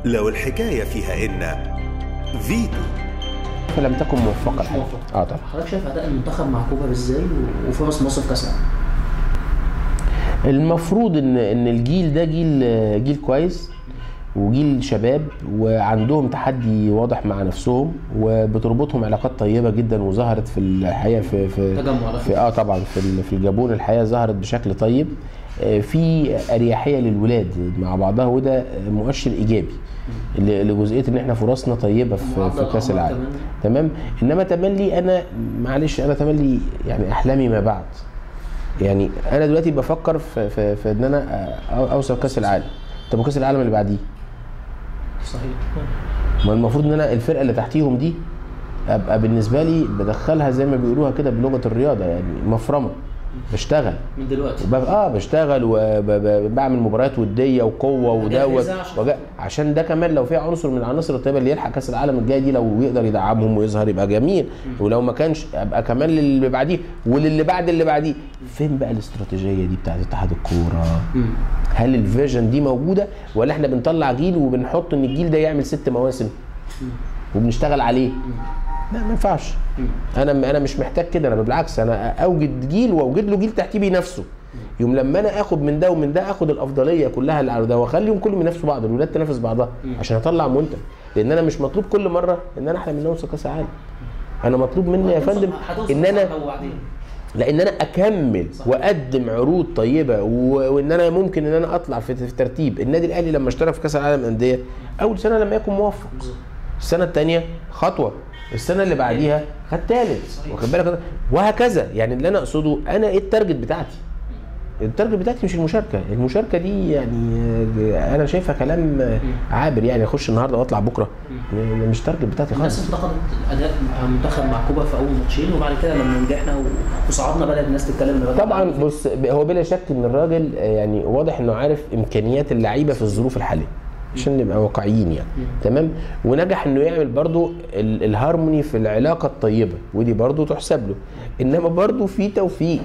لو الحكاية فيها إن فيتو فلم تكن موفقه مش موفق. اه طبعا حضرتك شايف اداء المنتخب مع كوبا ازاي و- وفرص مصر في كاس العالم المفروض ان ان الجيل ده جيل جيل كويس وجيل شباب وعندهم تحدي واضح مع نفسهم وبتربطهم علاقات طيبه جدا وظهرت في الحقيقه في في تجمع ده. في اه طبعا في ال- في الجابون الحقيقه ظهرت بشكل طيب آه، في اريحيه للولاد مع بعضها وده مؤشر ايجابي ل- لجزئيه ان احنا فرصنا طيبه في, معدل في كاس الأعمار العالم كمان. تمام انما تملي انا معلش انا تملي يعني احلامي ما بعد يعني انا دلوقتي بفكر في في, في ان انا أ- اوصل كاس العالم طب وكاس العالم اللي بعديه صحيح ما المفروض ان انا الفرقه اللي تحتيهم دي ابقى بالنسبه لي بدخلها زي ما بيقولوها كده بلغه الرياضه يعني مفرمه بشتغل من دلوقتي وب- اه بشتغل وبعمل مباريات وديه وقوه ودوت مجهزة عشان- وجا- عشان ده كمان لو في عنصر من العناصر الطيبه اللي يلحق كاس العالم الجاي دي لو يقدر يدعمهم ويظهر يبقى جميل ولو ما كانش ابقى كمان للي بعديه وللي بعد اللي بعديه فين بقى الاستراتيجيه دي بتاعت اتحاد الكوره مم. هل الفيجن دي موجوده ولا احنا بنطلع جيل وبنحط ان الجيل ده يعمل ست مواسم وبنشتغل عليه لا ما ينفعش انا انا مش محتاج كده انا بالعكس انا اوجد جيل واوجد له جيل تحتيه بينافسه يوم لما انا اخد من ده ومن ده اخد الافضليه كلها اللي على ده واخليهم كلهم ينافسوا بعض الولاد تنافس بعضها عشان اطلع منتج لان انا مش مطلوب كل مره ان انا احلم ان اوصل كاس العالم انا مطلوب مني يا فندم هتوصل ان انا صح وبعدين لان انا اكمل صح. واقدم عروض طيبه و- وان انا ممكن ان انا اطلع في في ترتيب النادي الاهلي لما اشترك في كاس العالم انديه اول سنه لما يكون موفق بالظبط. السنه الثانيه خطوه السنه اللي بعديها خد ثالث صحيح. واخد بالك وهكذا يعني اللي انا اقصده انا ايه التارجت بتاعتي التارجت بتاعتي مش المشاركه المشاركه دي يعني آه، انا شايفها كلام آه، عابر يعني اخش النهارده واطلع بكره ده مش تارجت بتاعتي الناس خالص انتقدت اداء المنتخب مع كوبا في اول ماتشين وبعد كده لما نجحنا و- وصعدنا بدات الناس تتكلم إن الراجل طبعا عمل فيه. بص هو بلا شك ان الراجل آه، يعني واضح انه عارف امكانيات اللعيبه في الظروف الحاليه عشان نبقى واقعيين يعني تمام ونجح انه يعمل برضو ال- الهارموني في العلاقه الطيبه ودي برضو تحسب له انما برضو في توفيق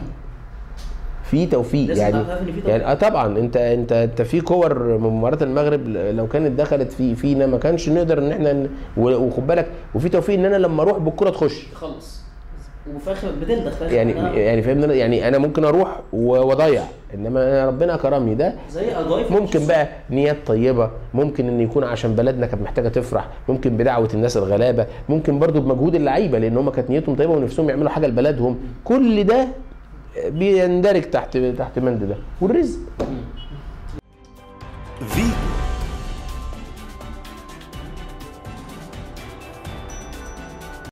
في توفيق لازم يعني تعرف إن في توفيق. يعني اه طبعا انت انت انت في كور من مباراه المغرب لو كانت دخلت في فينا ما كانش نقدر ان احنا ن- و- وخد بالك وفي توفيق ان انا لما اروح بالكره تخش خلص وفي الاخر بتلدغ في الآخر. يعني أنا- يعني فاهمني يعني انا ممكن اروح و- واضيع انما أنا ربنا كرمني ده زي اضايف ممكن بقى نيات طيبه ممكن ان يكون عشان بلدنا كانت محتاجه تفرح ممكن بدعوه الناس الغلابه ممكن برضو بمجهود اللعيبه لان هم كانت نيتهم طيبه ونفسهم يعملوا حاجه لبلدهم كل ده بيندرج تحت تحت مند ده والرزق فيتو